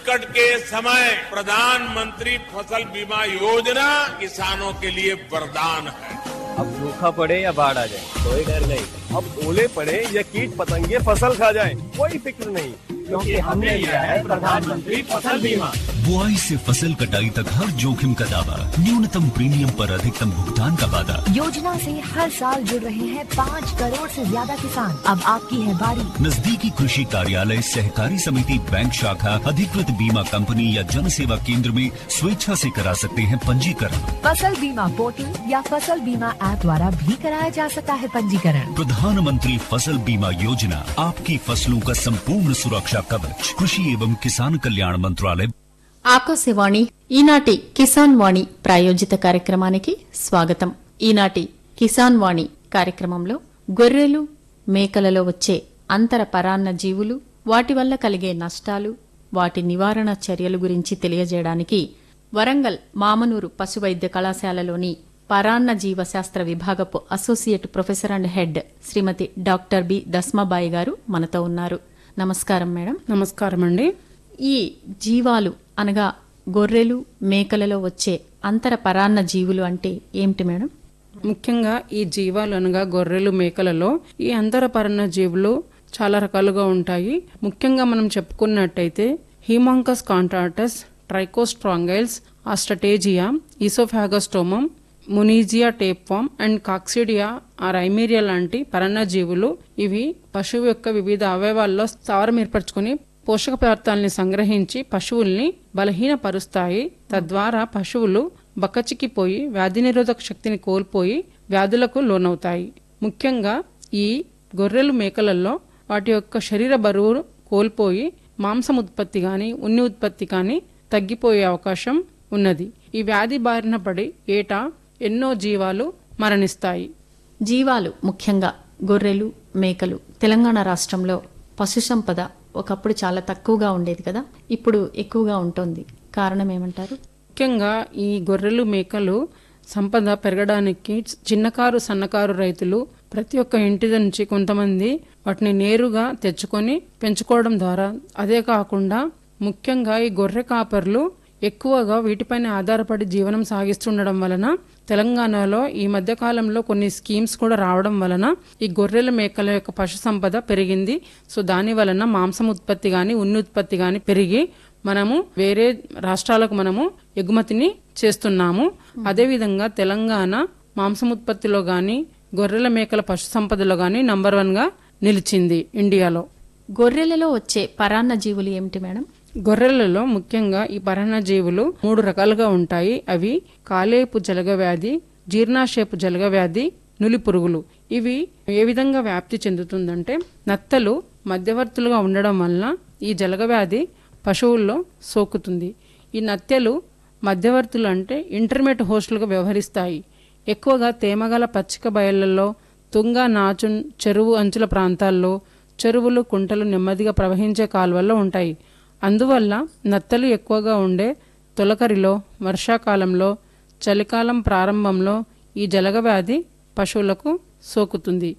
संकट के समय प्रधानमंत्री फसल बीमा योजना किसानों के लिए वरदान है अब सूखा पड़े या बाढ़ आ जाए कोई डर नहीं अब ओले पड़े या कीट पतंगे फसल खा जाए कोई फिक्र नहीं क्योंकि हमने लिया है प्रधानमंत्री फसल बीमा बुआई से फसल कटाई तक हर जोखिम का दावा न्यूनतम प्रीमियम पर अधिकतम भुगतान का वादा योजना से हर साल जुड़ रहे हैं पाँच करोड़ से ज्यादा किसान अब आपकी है बारी नजदीकी कृषि कार्यालय सहकारी समिति बैंक शाखा अधिकृत बीमा कंपनी या जन सेवा केंद्र में स्वेच्छा से करा सकते हैं पंजीकरण फसल बीमा पोर्टल या फसल बीमा ऐप द्वारा भी कराया जा सकता है पंजीकरण प्रधानमंत्री फसल बीमा योजना आपकी फसलों का संपूर्ण सुरक्षा कवच कृषि एवं किसान कल्याण मंत्रालय ఆకాశవాణి ఈనాటి కిసాన్ వాణి ప్రాయోజిత కార్యక్రమానికి స్వాగతం ఈనాటి కిసాన్ వాణి కార్యక్రమంలో గొర్రెలు మేకలలో వచ్చే అంతర పరాన్న జీవులు వాటి వల్ల కలిగే నష్టాలు వాటి నివారణ చర్యలు గురించి తెలియజేయడానికి వరంగల్ మామనూరు పశువైద్య కళాశాలలోని పరాన్న జీవశాస్త్ర విభాగపు associate professor and head Shrimati doctor B Dasmabai గారు మనతో ఉన్నారు నమస్కారం మేడం నమస్కారం అండి ఈ జీవాలు అనగా గొర్రెలు మేకలలో వచ్చే అంతర పరాన్న జీవులు అంటే ఏమిటి మేడం ముఖ్యంగా ఈ జీవాలు అనగా గొర్రెలు మేకలలో ఈ అంతరపరణ జీవులు చాలా రకాలుగా ఉంటాయి ముఖ్యంగా మనం చెప్పుకున్నట్టయితే Haemonchus contortus trichostrongyles Ostertagia Oesophagostomum Moniezia tapeworm and coccidia or Eimeria లాంటి పరాన్నజీవులు ఇవి పశువు యొక్క వివిధ అవయవాల్లో స్థావరం ఏర్పరచుకుని పోషక పదార్థాలని సంగ్రహించి పశువుల్ని బలహీనపరుస్తాయి తద్వారా పశువులు బక్కచిక్కిపోయి వ్యాధి నిరోధక శక్తిని కోల్పోయి వ్యాధులకు లోనవుతాయి ముఖ్యంగా ఈ గొర్రెలు మేకలలో వాటి యొక్క శరీర బరువు కోల్పోయి మాంసం ఉత్పత్తి కానీ ఉన్ని ఉత్పత్తి కానీ తగ్గిపోయే అవకాశం ఉన్నది ఈ వ్యాధి బారిన పడి ఏటా ఎన్నో జీవాలు మరణిస్తాయి జీవాలు ముఖ్యంగా గొర్రెలు మేకలు తెలంగాణ రాష్ట్రంలో పశు సంపద ఒకప్పుడు చాలా తక్కువగా ఉండేది కదా ఇప్పుడు ఎక్కువగా ఉంటుంది కారణం ఏమంటారు ముఖ్యంగా ఈ గొర్రెలు మేకలు సంపద పెరగడానికి చిన్నకారు సన్నకారు రైతులు ప్రతి ఒక్క ఇంటి నుంచి కొంతమంది వాటిని నేరుగా తెచ్చుకొని పెంచుకోవడం ద్వారా అదే కాకుండా ముఖ్యంగా ఈ గొర్రె కాపర్లు ఎక్కువగా వీటిపైన ఆధారపడి జీవనం సాగిస్తుండడం వలన తెలంగాణలో ఈ మధ్య కాలంలో కొన్ని స్కీమ్స్ కూడా రావడం వలన ఈ గొర్రెల మేకల యొక్క పశు సంపద పెరిగింది సో దాని వలన మాంసం ఉత్పత్తి కానీ ఉన్ని ఉత్పత్తి కానీ పెరిగి మనము వేరే రాష్ట్రాలకు మనము ఎగుమతిని చేస్తున్నాము అదేవిధంగా తెలంగాణ మాంసం ఉత్పత్తిలో కానీ గొర్రెల మేకల పశు సంపదలో కానీ నంబర్ వన్ గా నిలిచింది ఇండియాలో గొర్రెలలో వచ్చే పరాన్న జీవులు ఏమిటి మేడం గొర్రెలలో ముఖ్యంగా ఈ పరాన్నజీవులు మూడు రకాలుగా ఉంటాయి అవి కాలేపు జలగ వ్యాధి జీర్ణాశయపు జలగ వ్యాధి నులి పురుగులు ఇవి ఏ విధంగా వ్యాప్తి చెందుతుందంటే నత్తలు మధ్యవర్తులుగా ఉండడం వలన ఈ జలగ వ్యాధి పశువుల్లో సోకుతుంది ఈ నత్తెలు మధ్యవర్తులు అంటే ఇంటర్మీడియట్ హోస్టులుగా వ్యవహరిస్తాయి ఎక్కువగా తేమగల పచ్చిక బయళ్లలో తుంగ నాచు చెరువు అంచుల ప్రాంతాల్లో చెరువులు కుంటలు నెమ్మదిగా ప్రవహించే కాలువల్లో ఉంటాయి అందువల్ల నత్తలు ఎక్కువగా ఉండే తొలకరిలో వర్షాకాలంలో చలికాలం ప్రారంభంలో ఈ జలగవ్యాధి పశువులకు సోకుతుంది